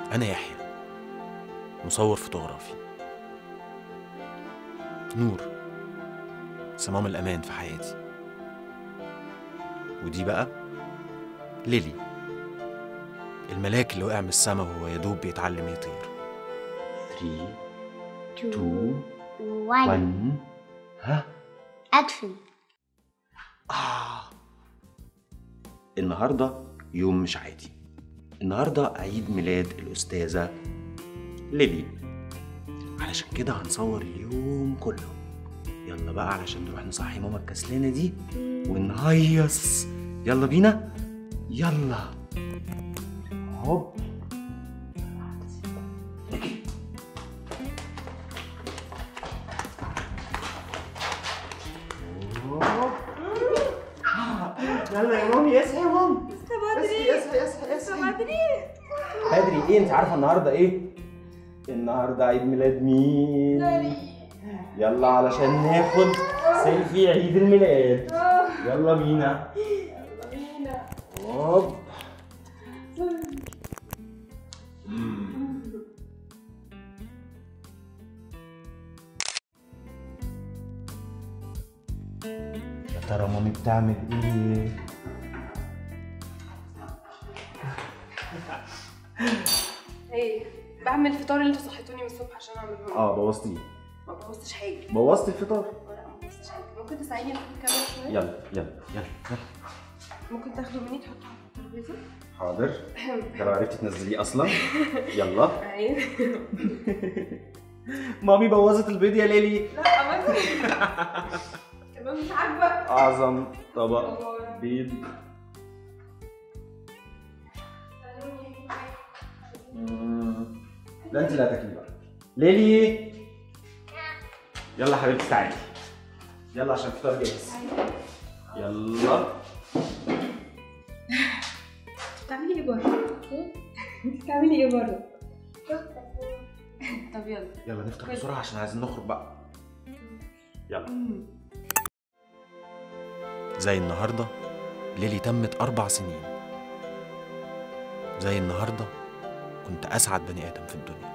أنا يحيى مصور فوتوغرافي نور صمام الأمان في حياتي ودي بقى ليلي الملاك اللي وقع من السما وهو يدوب بيتعلم يطير 3 2 1 1 ها أكشن آه النهاردة يوم مش عادي النهاردة عيد ميلاد الأستاذة ليلي علشان كده هنصور اليوم كله يلا بقى علشان نروح نصحي ماما الكسلانة دي ونهيص يلا بينا يلا هوب يلا يا مامي اصحي يا مامي اصحي اصحي اصحي اصحي بدري ايه انت عارفه النهارده ايه النهارده عيد ميلاد مين يلا علشان ناخد سيلفي عيد الميلاد يلا بينا هوب يا ترى مامي بتعمل ايه ايه بعمل الفطار اللي انتوا صحيتوني من الصبح عشان اعمله اه بوظتيه ما بوظتش حاجه بوظت الفطار لا ما بوظتش حاجه ممكن تساعدني ناخد الكاميرا شويه يلا يلا يلا يلا ممكن تاخدوا مني تحطوا على الترابيزه حاضر ده لو عرفتي تنزليه اصلا يلا ايوه مامي بوظت البيض يا ليلي لا ابدا كمان مش عاجبك اعظم طبق بيض مم. لا انت لا تاكلي بقى ليلي يلا حبيبتي تعالي يلا عشان الفطار جاهز يلا بتعملي ايه بره؟ بتعملي ايه بره؟ طب يلا يلا نفطر بسرعه عشان عايزين نخرج بقى يلا زي النهارده ليلي تمت أربع سنين زي النهارده كنت أسعد بني آدم في الدنيا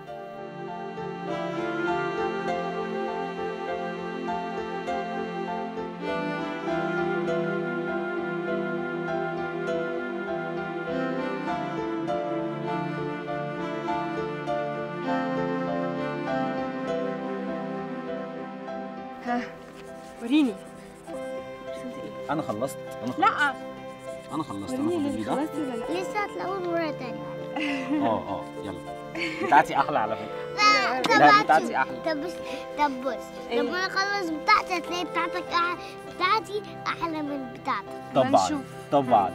ها وريني رسمت ايه؟ أنا خلصت أنا خلصت لا أنا خلصت وريني اللي خلصت ولا لا؟ لسه هتلاقوا مرة تانية اه اه يلا بتاعتي أحلى على فكرة لا طب لا هاتي. بتاعتي أحلى طب بص طب بص إيه؟ لما اخلص بتاعتي هتلاقي بتاعتك أح... بتاعتي احلى من بتاعتك طبعا هنشوف. طبعا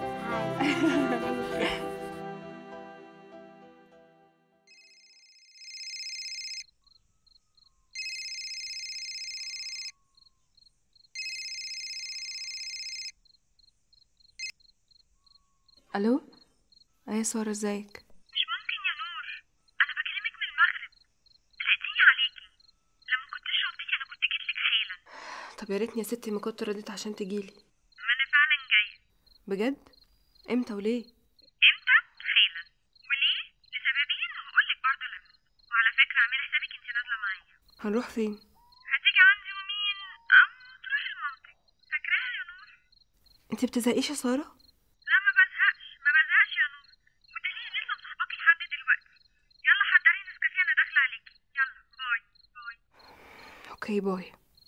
الو ايه ساره ازيك مش ممكن يا نور انا بكلمك من المغرب لقيتيني عليكي لما كنت شربتي انا كنت جيت لك حالا طب يا ريتني يا ستي ما كنت رديت عشان تجيلي ما انا فعلا جايه بجد امتى وليه امتى حالا وليه لسببين وهقول لك برضه لما وعلى فكره اعملي حسابك انت نازله معايا هنروح فين هتيجي عندي يومين او تروحي لمامتك فاكراها يا نور انت بتزهقيش يا ساره لا ما بزهقش ما بزهقش يا نور ودليل لسه مصاحباكي لحد دلوقتي يلا حضري نسكافيه انا داخله عليكي يلا باي باي اوكي باي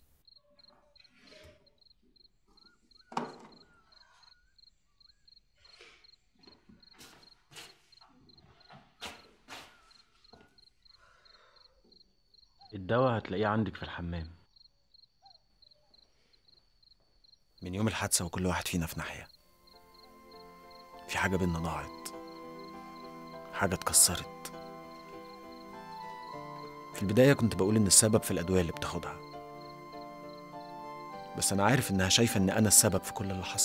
الدواء هتلاقيه عندك في الحمام من يوم الحادثة وكل واحد فينا في ناحية في حاجة بينا ضاعت حاجة اتكسرت في البداية كنت بقول إن السبب في الأدوية اللي بتاخدها بس أنا عارف إنها شايفة إن أنا السبب في كل اللي حصل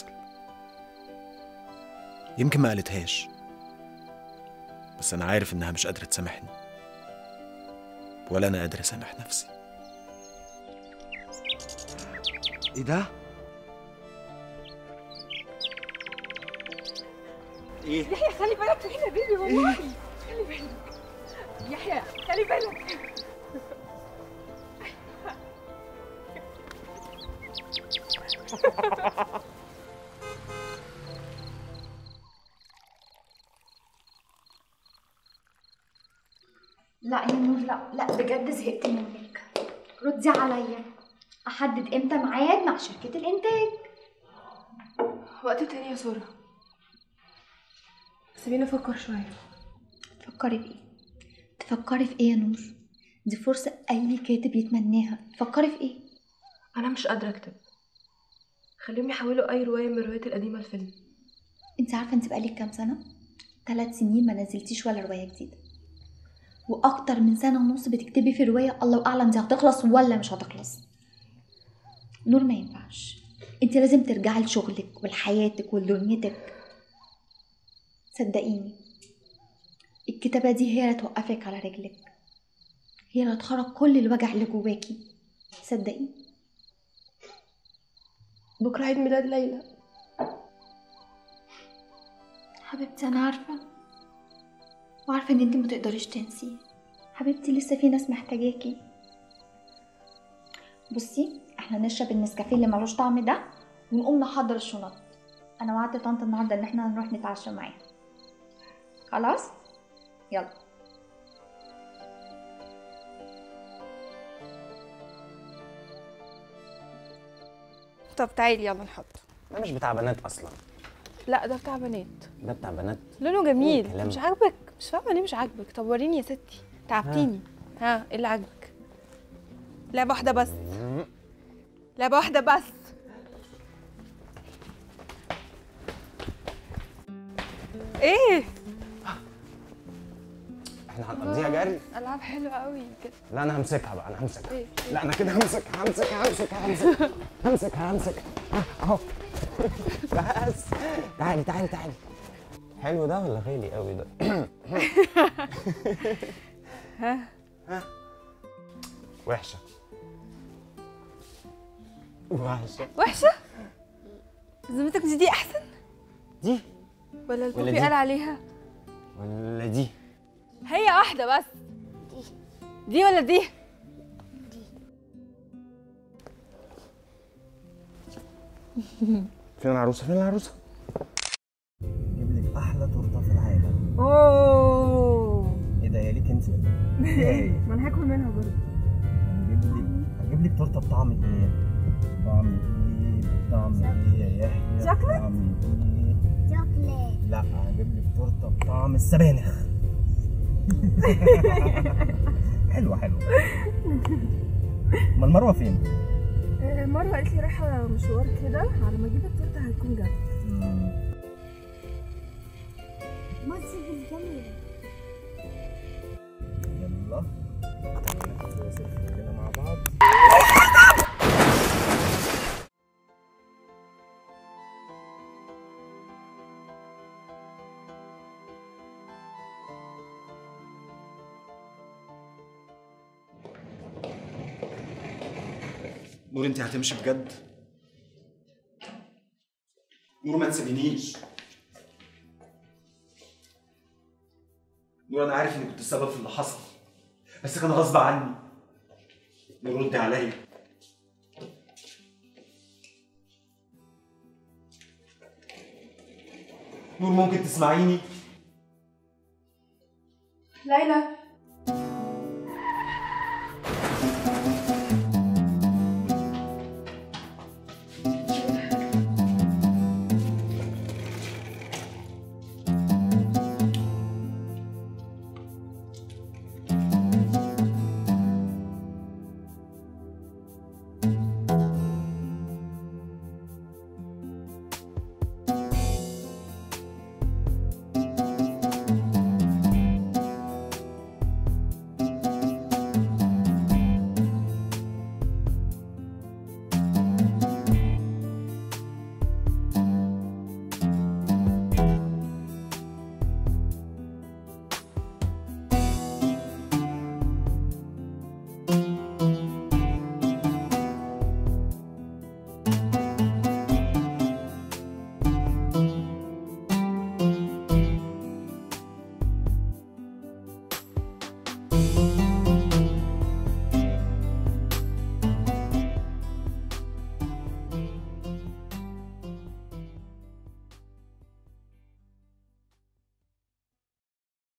يمكن ما قالتهاش بس أنا عارف إنها مش قادرة تسامحني ولا أنا قادر أسامح نفسي إيه ده؟ إيه؟ خلي بالك تحين يا بيبي والله خلي بالك يحيى خلي بالك لا يا نور لا لا بجد زهقت منك ردي عليا احدد امتى ميعاد مع شركة الانتاج وقت تاني يا سارة سيبيني افكر شوية تفكري في ايه تفكري في ايه يا نور دي فرصة اي كاتب يتمناها تفكري في ايه انا مش قادرة اكتب خليهم يحولوا اي رواية من الروايات القديمة لفيلم انت عارفة انت بقالك كام سنة ثلاث سنين ما نزلتيش ولا رواية جديدة واكتر من سنة ونص بتكتبي في رواية الله اعلم دي هتخلص ولا مش هتخلص نور ما ينفعش انت لازم ترجعي لشغلك ولحياتك ولدنيتك صدقيني الكتابة دي هي اللي توقفك على رجلك هي اللي تخرج كل الوجع اللي جواكي صدقيني بكرة عيد ميلاد ليلى حبيبتي انا عارفه وعارفه ان انت ما تقدريش تنسي حبيبتي لسه في ناس محتاجاكي بصي احنا نشرب النسكافيه اللي ملوش طعم ده ونقوم نحضر الشنط انا وعدت طنط النهارده ان احنا هنروح نتعشى معاها خلاص يلا طب تعالي يلا نحط ده مش بتاع بنات اصلا لا ده بتاع بنات ده بتاع بنات لونه جميل كلام. مش عاجبك مش فاهمه ليه مش عاجبك طب وريني يا ستي تعبتيني ها ايه اللي عاجبك لعبه واحده بس لعبه واحده بس ايه احنا هنقضيها جري العاب حلوه قوي كده لا انا همسكها بقى انا همسكها ايه لا انا كده همسكها همسكها همسكها همسكها همسكها همسكها ها، اهو بس تعالي تعالي تعالي حلو ده ولا غالي قوي ده ها ها وحشه وحشه وحشه ذمتك دي دي احسن دي ولا البوبي دي؟ قال عليها ولا دي هي واحده بس دي ولا دي فين العروسه فين العروسه اجيب لك احلى تورته في العالم اوه ايه ده يا ليك انت ايه ما انا هاكل منها برضه هنجيب لك هجيب لك تورته بطعم ايه طعم ايه بطعم ايه يا يحيى شوكليت؟ بطعم ايه شوكليت لا هجيب لك تورته بطعم السبانخ حلوه حلوه امال مروه فين؟ مروه قالت لي رايحه مشوار كده على ما اجيب التورته هتكون جت مم. بصي في الكاميرا يلا ناخد سيلفي كده مع بعض نور انت هتمشي بجد نور ما تسيبينيش نور انا عارف اني كنت السبب في اللي حصل بس كان غصب عني نور ردي عليا نور ممكن تسمعيني ليلى